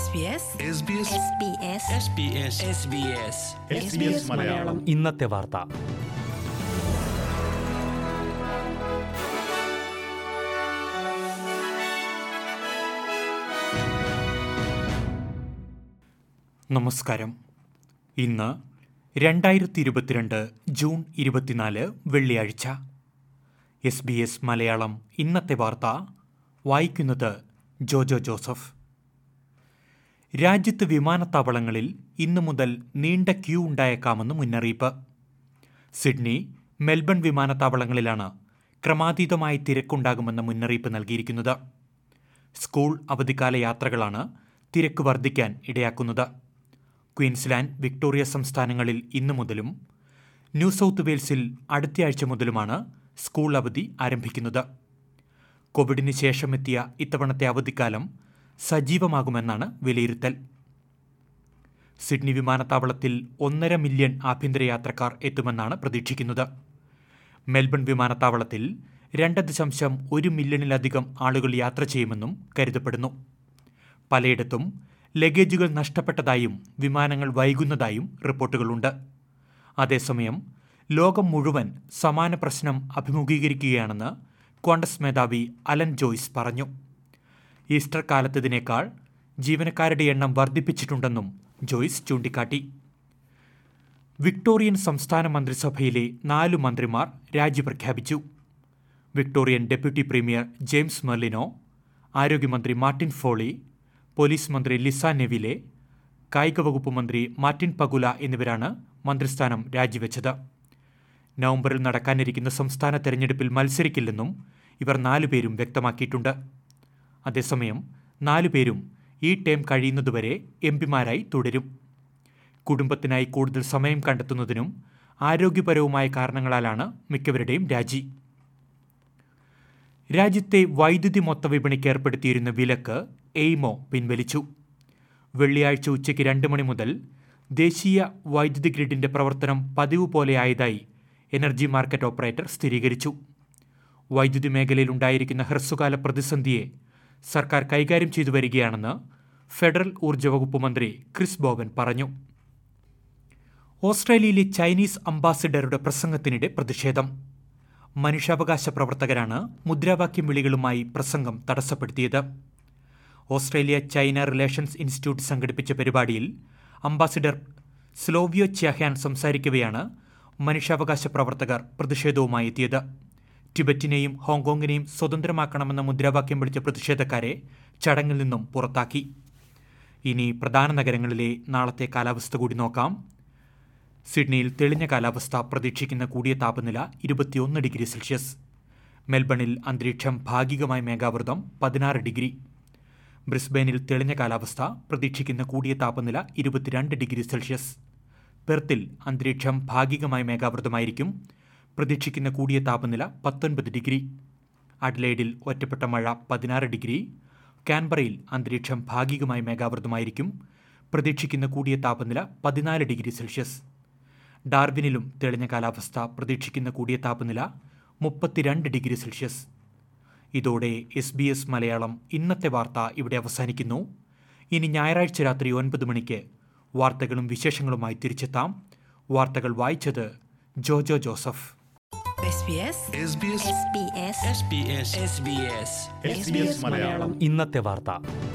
SBS Malayalam ഇന്നത്തെ വാർത്ത നമസ്കാരം ഇന്ന് രണ്ടായിരത്തി ഇരുപത്തിരണ്ട് ജൂൺ ഇരുപത്തിനാല് വെള്ളിയാഴ്ച എസ് ബി എസ് മലയാളം ഇന്നത്തെ വാർത്ത വായിക്കുന്നത് ജോജോ ജോസഫ് രാജ്യത്ത് വിമാനത്താവളങ്ങളിൽ ഇന്നു മുതൽ നീണ്ട ക്യൂ ഉണ്ടായേക്കാമെന്ന് മുന്നറിയിപ്പ് സിഡ്നി മെൽബൺ വിമാനത്താവളങ്ങളിലാണ് ക്രമാതീതമായി തിരക്കുണ്ടാകുമെന്ന മുന്നറിയിപ്പ് നൽകിയിരിക്കുന്നത് സ്കൂൾ അവധിക്കാല യാത്രകളാണ് തിരക്ക് വർദ്ധിക്കാൻ ഇടയാക്കുന്നത് ക്വീൻസ്ലാൻഡ് വിക്ടോറിയ സംസ്ഥാനങ്ങളിൽ ഇന്നു മുതലും ന്യൂ സൗത്ത് വെയിൽസിൽ അടുത്തയാഴ്ച മുതലുമാണ് സ്കൂൾ അവധി ആരംഭിക്കുന്നത് കോവിഡിന് ശേഷം എത്തിയ ഇത്തവണത്തെ അവധിക്കാലം സജീവമാകുമെന്നാണ് വിലയിരുത്തൽ സിഡ്നി വിമാനത്താവളത്തിൽ ഒന്നര മില്യൺ ആഭ്യന്തര യാത്രക്കാർ എത്തുമെന്നാണ് പ്രതീക്ഷിക്കുന്നത് മെൽബൺ വിമാനത്താവളത്തിൽ രണ്ട് ദശാംശം ഒരു മില്യണിലധികം ആളുകൾ യാത്ര ചെയ്യുമെന്നും കരുതപ്പെടുന്നു പലയിടത്തും ലഗേജുകൾ നഷ്ടപ്പെട്ടതായും വിമാനങ്ങൾ വൈകുന്നതായും റിപ്പോർട്ടുകളുണ്ട് അതേസമയം ലോകം മുഴുവൻ സമാന പ്രശ്നം അഭിമുഖീകരിക്കുകയാണെന്ന് ക്വാണ്ടസ് മേധാവി അലൻ ജോയ്സ് പറഞ്ഞു ഈസ്റ്റർ കാലത്തതിനേക്കാൾ ജീവനക്കാരുടെ എണ്ണം വർദ്ധിപ്പിച്ചിട്ടുണ്ടെന്നും ജോയ്സ് ചൂണ്ടിക്കാട്ടി വിക്ടോറിയൻ സംസ്ഥാന മന്ത്രിസഭയിലെ നാലു മന്ത്രിമാർ രാജി പ്രഖ്യാപിച്ചു Victorian deputy premier James Merlino ആരോഗ്യമന്ത്രി മാർട്ടിൻ ഫോളി പോലീസ് മന്ത്രി ലിസ നെവിലെ കായിക വകുപ്പ് മന്ത്രി മാർട്ടിൻ പകുല എന്നിവരാണ് മന്ത്രിസ്ഥാനം രാജിവെച്ചത് നവംബറിൽ നടക്കാനിരിക്കുന്ന സംസ്ഥാന തെരഞ്ഞെടുപ്പിൽ മത്സരിക്കില്ലെന്നും ഇവർ നാലുപേരും വ്യക്തമാക്കിയിട്ടുണ്ട് അതേസമയം നാലുപേരും ഈ ടേം കഴിയുന്നതുവരെ എം പിമാരായി തുടരും കുടുംബത്തിനായി കൂടുതൽ സമയം കണ്ടെത്തുന്നതിനും ആരോഗ്യപരവുമായ കാരണങ്ങളാലാണ് മിക്കവരുടെയും രാജി രാജ്യത്തെ വൈദ്യുതി മൊത്തവിപണിക്ക് ഏർപ്പെടുത്തിയിരുന്ന വിലക്ക് എയ്മോ പിൻവലിച്ചു വെള്ളിയാഴ്ച ഉച്ചയ്ക്ക് രണ്ട് മണി മുതൽ ദേശീയ വൈദ്യുതി ഗ്രിഡിന്റെ പ്രവർത്തനം പതിവ് പോലെയായതായി എനർജി മാർക്കറ്റ് ഓപ്പറേറ്റർ സ്ഥിരീകരിച്ചു വൈദ്യുതി മേഖലയിൽ ഉണ്ടായിരിക്കുന്ന ഹ്രസ്വകാല പ്രതിസന്ധിയെ സർക്കാർ കൈകാര്യം ചെയ്തു വരികയാണെന്ന് ഫെഡറൽ ഊർജ്ജ വകുപ്പ് മന്ത്രി ക്രിസ് ബോവൻ പറഞ്ഞു ഓസ്ട്രേലിയയിലെ ചൈനീസ് അംബാസിഡറുടെ പ്രസംഗത്തിനിടെ പ്രതിഷേധം മനുഷ്യാവകാശ പ്രവർത്തകരാണ് മുദ്രാവാക്യം വിളികളുമായി പ്രസംഗം തടസ്സപ്പെടുത്തിയത് ഓസ്ട്രേലിയ ചൈന റിലേഷൻസ് ഇൻസ്റ്റിറ്റ്യൂട്ട് സംഘടിപ്പിച്ച പരിപാടിയിൽ അംബാസിഡർ സ്ലോവിയോ ച്യാഹ്യാൻ സംസാരിക്കവെയാണ് മനുഷ്യാവകാശ പ്രവർത്തകർ പ്രതിഷേധവുമായി എത്തിയത് ടിബറ്റിനെയും ഹോങ്കോങ്ങിനെയും സ്വതന്ത്രമാക്കണമെന്ന മുദ്രാവാക്യം വിളിച്ച പ്രതിഷേധക്കാരെ ചടങ്ങിൽ നിന്നും പുറത്താക്കി ഇനി പ്രധാന നഗരങ്ങളിലെ നാളത്തെ കാലാവസ്ഥ കൂടി നോക്കാം സിഡ്നിയിൽ തെളിഞ്ഞ കാലാവസ്ഥ പ്രതീക്ഷിക്കുന്ന കൂടിയ താപനില ഇരുപത്തിയൊന്ന് ഡിഗ്രി സെൽഷ്യസ് മെൽബണിൽ അന്തരീക്ഷം ഭാഗികമായി മേഘാവൃതം പതിനാറ് ഡിഗ്രി ബ്രിസ്ബെയിനിൽ തെളിഞ്ഞ കാലാവസ്ഥ പ്രതീക്ഷിക്കുന്ന കൂടിയ താപനില ഇരുപത്തിരണ്ട് ഡിഗ്രി സെൽഷ്യസ് പെർത്തിൽ അന്തരീക്ഷം ഭാഗികമായി മേഘാവൃതമായിരിക്കും പ്രതീക്ഷിക്കുന്ന കൂടിയ താപനില പത്തൊൻപത് ഡിഗ്രി അഡ്ലൈഡിൽ ഒറ്റപ്പെട്ട മഴ പതിനാറ് ഡിഗ്രി കാൻബറയിൽ അന്തരീക്ഷം ഭാഗികമായി മേഘാവൃതമായിരിക്കും പ്രതീക്ഷിക്കുന്ന കൂടിയ താപനില പതിനാല് ഡിഗ്രി സെൽഷ്യസ് ഡാർവിനിലും തെളിഞ്ഞ കാലാവസ്ഥ പ്രതീക്ഷിക്കുന്ന കൂടിയ താപനില മുപ്പത്തിരണ്ട് ഡിഗ്രി സെൽഷ്യസ് ഇതോടെ എസ് ബി എസ് മലയാളം ഇന്നത്തെ വാർത്ത ഇവിടെ അവസാനിക്കുന്നു ഇനി ഞായറാഴ്ച രാത്രി ഒൻപത് മണിക്ക് വാർത്തകളും വിശേഷങ്ങളുമായി തിരിച്ചെത്താം വാർത്തകൾ വായിച്ചത് ജോജോ ജോസഫ് SBS ഇന്നത്തെ വാർത്ത